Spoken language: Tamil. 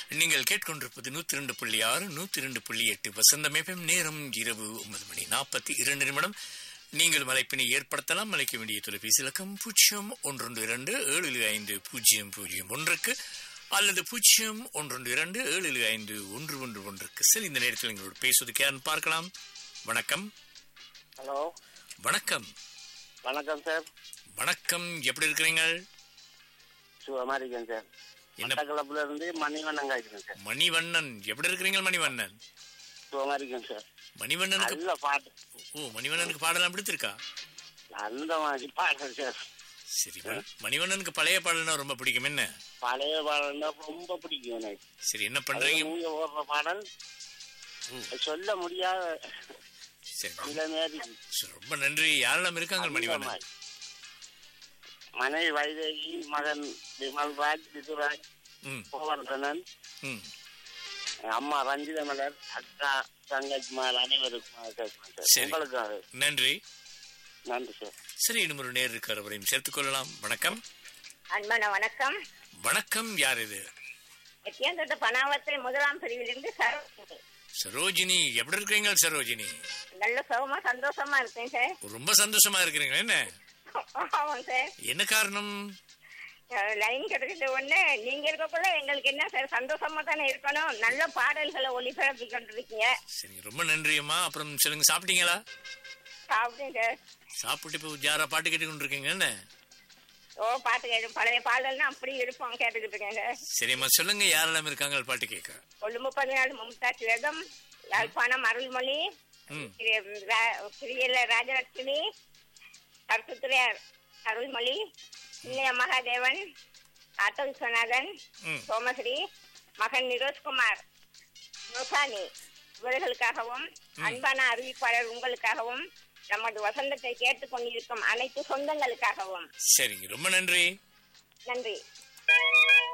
நீங்கள் கேட்கொண்டிருப்பது நூத்தி ரெண்டு புள்ளி ஆறு நூத்தி ரெண்டு புள்ளி எட்டு வசந்தமேபம் நேரம் இரவு ஒன்பது மணி நாற்பத்தி இரண்டு நிமிடம் நீங்கள் மலைப்பினை ஏற்படுத்தலாம் மலைக்க வேண்டிய தொலைபேசி இலக்கம் பூஜ்ஜியம் ஒன்றொன்று இரண்டு ஏழு ஐந்து பூஜ்ஜியம் பூஜ்ஜியம் ஒன்றுக்கு அல்லது பூஜ்ஜியம் ஒன்றொன்று இரண்டு ஏழு ஐந்து ஒன்று ஒன்று ஒன்றுக்கு சரி இந்த நேரத்தில் எங்களோட பேசுவதுக்கு யாருன்னு பார்க்கலாம் வணக்கம் ஹலோ வணக்கம் வணக்கம் சார் வணக்கம் எப்படி இருக்கிறீங்க சுகமா இருக்கேன் சார் என்ன மட்டக்களப்புல இருந்து மணிவண்ணன் காய்க்கிறேன் சார் மணிவண்ணன் எப்படி இருக்கிறீங்க மணிவண்ணன் சுகமா இருக்கேன் சார் மணிவண்ணனுக்கு நல்ல பாட்டு ஓ மணிவண்ணனுக்கு பாடலாம் பிடித்திருக்கா அந்த மாதிரி பாடல் சார் சரி மணி- மணிவண்ணனுக்கு பழைய பாடல்னா ரொம்ப பிடிக்கும் என்ன பழைய பாடல் ரொம்ப பிடிக்கும் எனக்கு சரி என்ன அது பண்றீங்க நீங்க ஓடுற பாடல் ம். சொல்ல முடியாத சரி நிலைமையா இருக்கு. சரி, ரொம்ப நன்றி யாரெல்லாம் இருக்காங்க அந்த மணிவண்ணன் மாதிரி. மனைவி வைதேகி மகன் விமல்ராஜ் விதுராஜ் ம் கோவர்தனன் ம் அம்மா ரஞ்சித மலர் அக்கா தங்கச்சிமார் அனைவருக்கும் கேட்கிறேன் சார் சரி. உங்களுக்காக நன்றி நன்றி சார் சரி இன்னும் ஒரு நேர் இருக்கார் அவரையும் சேர்த்துக் கொள்ளலாம் வணக்கம் அன்பான வணக்கம் வணக்கம் யார் இது எத்தியாந்தோட்ட பனாவத்தில் முதலாம் பிரிவிலிருந்து சரோஜினி சரோஜினி எப்படி இருக்கிறீங்க சரோஜினி நல்ல சுகமா சந்தோஷமா இருக்கேன் சார் ரொம்ப சந்தோஷமா இருக்கிறீங்க என்ன ஆமாங்க சார் என்ன காரணம் அஹ் லைன் கிடைச்சது ஒண்ணு நீங்க இருக்கக்குள்ள எங்களுக்கு என்ன சார் சந்தோஷமா தானே இருக்கணும் நல்ல பாடல்களை ஒளிபரப்பி கொண்டிருக்கீங்க சரி ரொம்ப நன்றி அம்மா அப்புறம் சொல்லுங்க சாப்பிட்டீங்களா சாப்பிட்டேன் சார் சாப்பிட்டு இப்போ ஜாரா பாட்டு கேட்டு கொண்டிருக்கீங்க என்ன ஓ பாட்டு கேட்டு பழைய பாடல்னா அப்படி இருப்போம் கேட்டுக்கிட்டு இருக்கேன் சார் சரிம்மா சொல்லுங்க யாரெல்லாம் இருக்காங்க பாட்டு கேட்க கொழும்பு பதினாலு மும்தாஜ் வேகம் யாழ்ப்பாணம் அருள்மொழி ம் திரு- ரா- திரியல ராஜலட்சுமி கருத்துத்துறை அருள்மொழி இன்னைய மகாதேவன் ஆட்டோ விஸ்வநாதன் ம் சோமஸ்ரீ மகன் நிரோஜ்குமார் ரோசானி இவர்களுக்காகவும் அன்பான அறிவிப்பாளர் உங்களுக்காகவும் நமது வசந்தத்தை கேட்டுக் கொண்டிருக்கும் அனைத்து சொந்தங்களுக்காகவும் சரிங்க ரொம்ப நன்றி நன்றி